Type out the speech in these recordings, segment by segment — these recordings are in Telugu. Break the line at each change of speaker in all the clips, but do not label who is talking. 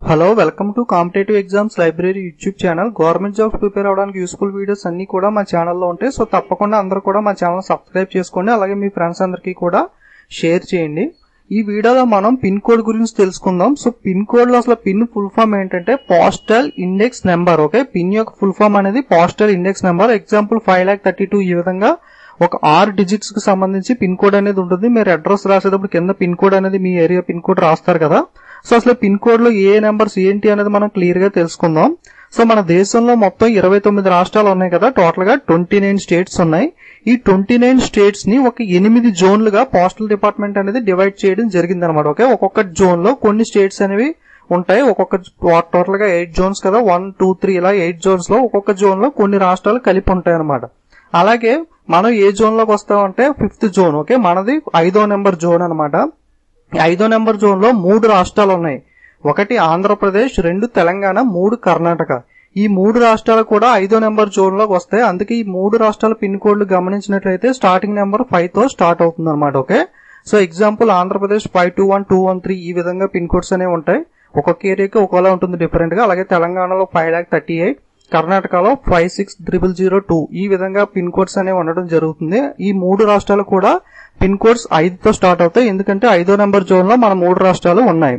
hello welcome to competitive exams library YouTube channel government jobs prepare అవడానికి యూస్ఫుల్ వీడియోస్ అన్ని కూడా మా ఛానల్లో ఉంటాయి సో తప్పకుండా అందరూ కూడా మా ఛానల్ సబ్స్క్రైబ్ చేసుకోండి అలాగే మీ ఫ్రెండ్స్ అందరికీ కూడా షేర్ చేయండి ఈ వీడియోలో మనం పిన్ కోడ్ గురించి తెలుసుకుందాం సో పిన్ కోడ్ లో అసలు పిన్ ఫుల్ ఫామ్ ఏంటంటే postal index number okay pin యొక్క ఫుల్ ఫామ్ అనేది postal index number example five lakh thirty two ఈ విధంగా ఒక ఆరు డిజిట్స్ కి సంబంధించి పిన్ కోడ్ అనేది ఉంటుంది మీరు అడ్రస్ రాసేటప్పుడు కింద పిన్ కోడ్ అనేది మీ ఏరియా పిన్ కోడ్ రాస్తారు కదా సో అసలు పిన్ కోడ్ లో ఏ నెంబర్స్ ఏంటి అనేది మనం క్లియర్ గా తెలుసుకుందాం సో మన దేశంలో మొత్తం ఇరవై తొమ్మిది రాష్ట్రాలు ఉన్నాయి కదా టోటల్ గా ట్వంటీ నైన్ స్టేట్స్ ఉన్నాయి ఈ ట్వంటీ నైన్ స్టేట్స్ ని ఒక ఎనిమిది జోన్లుగా పోస్టల్ డిపార్ట్మెంట్ అనేది డివైడ్ చేయడం జరిగింది అనమాట ఓకే ఒక్కొక్క జోన్ లో కొన్ని స్టేట్స్ అనేవి ఉంటాయి ఒక్కొక్క టోటల్ గా ఎయిట్ జోన్స్ కదా వన్ టూ త్రీ ఇలా ఎయిట్ జోన్స్ లో ఒక్కొక్క జోన్ లో కొన్ని రాష్ట్రాలు కలిపి ఉంటాయి అనమాట అలాగే మనం ఏ జోన్ లోకి వస్తామంటే ఫిఫ్త్ జోన్ ఓకే మనది ఐదో నెంబర్ జోన్ అనమాట ఐదో నెంబర్ జోన్ లో మూడు రాష్ట్రాలు ఉన్నాయి ఒకటి ఆంధ్రప్రదేశ్ రెండు తెలంగాణ మూడు కర్ణాటక ఈ మూడు రాష్ట్రాలు కూడా ఐదో నెంబర్ జోన్ లోకి వస్తాయి అందుకే ఈ మూడు రాష్ట్రాల పిన్ కోడ్లు గమనించినట్లయితే స్టార్టింగ్ నెంబర్ ఫైవ్ తో స్టార్ట్ అవుతుంది అనమాట okay so example Andhra Pradesh five two one two one three ఈ విధంగా పిన్ కోడ్స్ అనేవి ఉంటాయి ఒక్కొక్క ఏరియాకి ఒకలా ఉంటుంది డిఫరెంట్ గా అలాగే తెలంగాణలో ఫైవ్ ల్యాక్ థర్టీ ఎయిట్ కర్ణాటకలో five six triple zero two ఈ విధంగా పిన్ కోడ్స్ అనేవి ఉండడం జరుగుతుంది ఈ మూడు రాష్ట్రాలు కూడా పిన్ కోడ్స్ ఐదుతో స్టార్ట్ అవుతాయి ఎందుకంటే ఐదో నెంబర్ జోన్ లో మన మూడు రాష్ట్రాలు ఉన్నాయి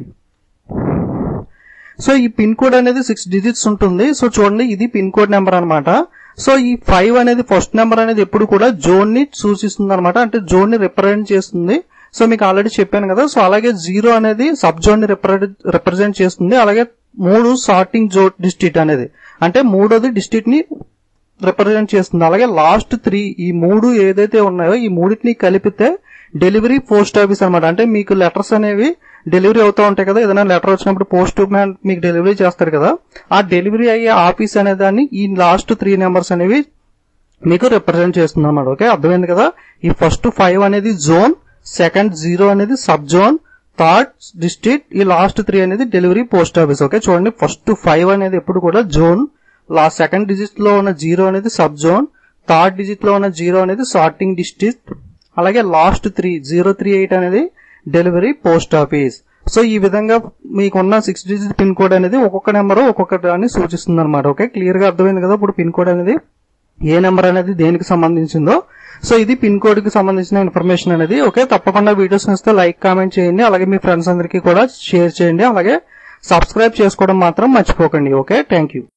సో ఈ పిన్ కోడ్ అనేది సిక్స్ డిజిట్స్ ఉంటుంది సో చూడండి ఇది పిన్ కోడ్ నెంబర్ అనమాట సో ఈ ఫైవ్ అనేది ఫస్ట్ నెంబర్ అనేది ఎప్పుడు కూడా జోన్ ని సూచిస్తుంది అనమాట అంటే జోన్ ని రిప్రజెంట్ చేస్తుంది సో మీకు ఆల్రెడీ చెప్పాను కదా సో అలాగే జీరో అనేది సబ్ జోన్ ని రిప్రజెంట్ చేస్తుంది అలాగే మూడు సార్టింగ్ జో డిస్ట్రిక్ట్ అనేది అంటే మూడోది డిస్ట్రిక్ట్ ని రిప్రజెంట్ చేస్తుంది అలాగే లాస్ట్ త్రీ ఈ మూడు ఏదైతే ఉన్నాయో ఈ మూడింటిని కలిపితే డెలివరీ పోస్ట్ ఆఫీస్ అనమాట అంటే మీకు లెటర్స్ అనేవి డెలివరీ అవుతూ ఉంటాయి కదా ఏదైనా లెటర్ వచ్చినప్పుడు పోస్ట్ మ్యాన్ మీకు డెలివరీ చేస్తారు కదా ఆ డెలివరీ అయ్యే ఆఫీస్ అనే దాన్ని ఈ లాస్ట్ త్రీ నెంబర్స్ అనేవి మీకు రిప్రజెంట్ చేస్తుంది అనమాట ఓకే అర్థమైంది కదా ఈ ఫస్ట్ ఫైవ్ అనేది జోన్ సెకండ్ జీరో అనేది సబ్ జోన్ థర్డ్ డిస్ట్రిక్ట్ ఈ లాస్ట్ త్రీ అనేది డెలివరీ పోస్ట్ ఆఫీస్ ఓకే చూడండి ఫస్ట్ ఫైవ్ అనేది ఎప్పుడు కూడా జోన్ లాస్ట్ సెకండ్ డిజిట్ లో ఉన్న జీరో అనేది సబ్ జోన్ థర్డ్ డిజిట్ లో ఉన్న జీరో అనేది సార్టింగ్ డిస్ట్రిక్ట్ అలాగే last three zero three eight అనేది డెలివరీ పోస్ట్ ఆఫీస్ సో ఈ విధంగా మీకున్న సిక్స్ డిజిట్ పిన్ కోడ్ అనేది ఒక్కొక్క నెంబర్ ఒక్కొక్క దాన్ని సూచిస్తుంది అనమాట ఓకే క్లియర్ గా అర్థమైంది కదా ఇప్పుడు పిన్ కోడ్ అనేది ఏ నెంబర్ అనేది దేనికి సంబంధించిందో సో ఇది పిన్ కోడ్ కి సంబంధించిన ఇన్ఫర్మేషన్ అనేది ఓకే తప్పకుండా వీడియోస్ నచ్చితే లైక్ కామెంట్ చేయండి అలాగే మీ ఫ్రెండ్స్ అందరికీ కూడా షేర్ చేయండి అలాగే సబ్స్క్రైబ్ చేసుకోవడం మాత్రం మర్చిపోకండి ఓకే థ్యాంక్ యూ